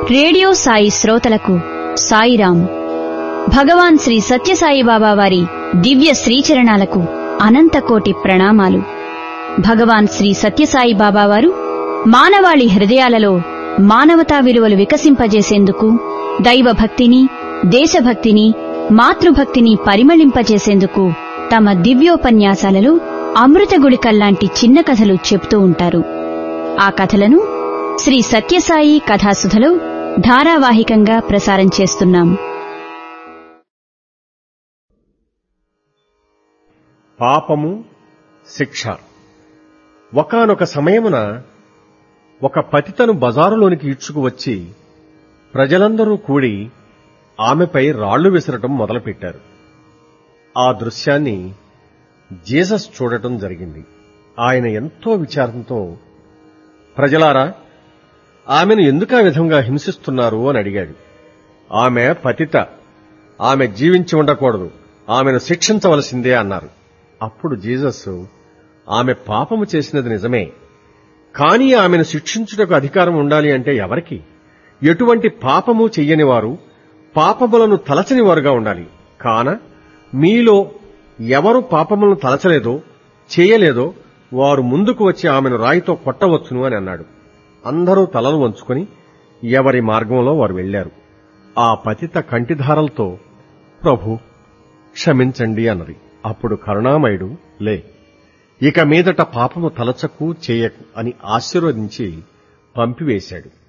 radio Sai శ్రోతలకు సాయిరాం భగవాన్ శ్రీ సత్యసాయి బాబా వారి దివ్య శ్రీచరణాలకు అనంతకోటి ప్రణామాలు భగవాన్ శ్రీ సత్యసాయి బాబా వారు మానవాళి హృదయాలలో మానవతా విలువలు వికసింపజేసేందుకు దైవభక్తిని దేశభక్తిని మాతృభక్తిని పరిమళింపజేసేందుకు తమ దివ్యోపన్యాసాలలో అమృత గుళికల్లాంటి చిన్న కథలు చెప్తూ ఉంటారు ఆ కథలను శ్రీ సత్యసాయి కథాసుధలో ధారావాహికంగా ప్రసారం చేస్తున్నాం పాపము శిక్ష ఒకానొక సమయమున ఒక పతితను బజారులోనికి ఈడ్చుకువచ్చి ప్రజలందరూ కూడి ఆమెపై రాళ్లు విసరటం మొదలుపెట్టారు ఆ దృశ్యాన్ని జీసస్ చూడటం జరిగింది ఆయన ఎంతో విచారంతో ప్రజలారా ఆమెను ఎందుకు ఆ విధంగా హింసిస్తున్నారు అని అడిగాడు ఆమె పతిత ఆమె జీవించి ఉండకూడదు ఆమెను శిక్షించవలసిందే అన్నారు అప్పుడు జీసస్ ఆమె పాపము చేసినది నిజమే కానీ ఆమెను శిక్షించుటకు అధికారం ఉండాలి అంటే ఎవరికి ఎటువంటి పాపము చెయ్యని వారు పాపములను తలచని వారుగా ఉండాలి కాన మీలో ఎవరు పాపములను తలచలేదో చేయలేదో వారు ముందుకు వచ్చి ఆమెను రాయితో కొట్టవచ్చును అని అన్నాడు అందరూ తలలు వంచుకొని ఎవరి మార్గంలో వారు వెళ్లారు ఆ పతిత కంటిధారలతో ప్రభు క్షమించండి అన్నది అప్పుడు కరుణామయుడు లే ఇక మీదట పాపము తలచకు చేయకు అని ఆశీర్వదించి పంపివేశాడు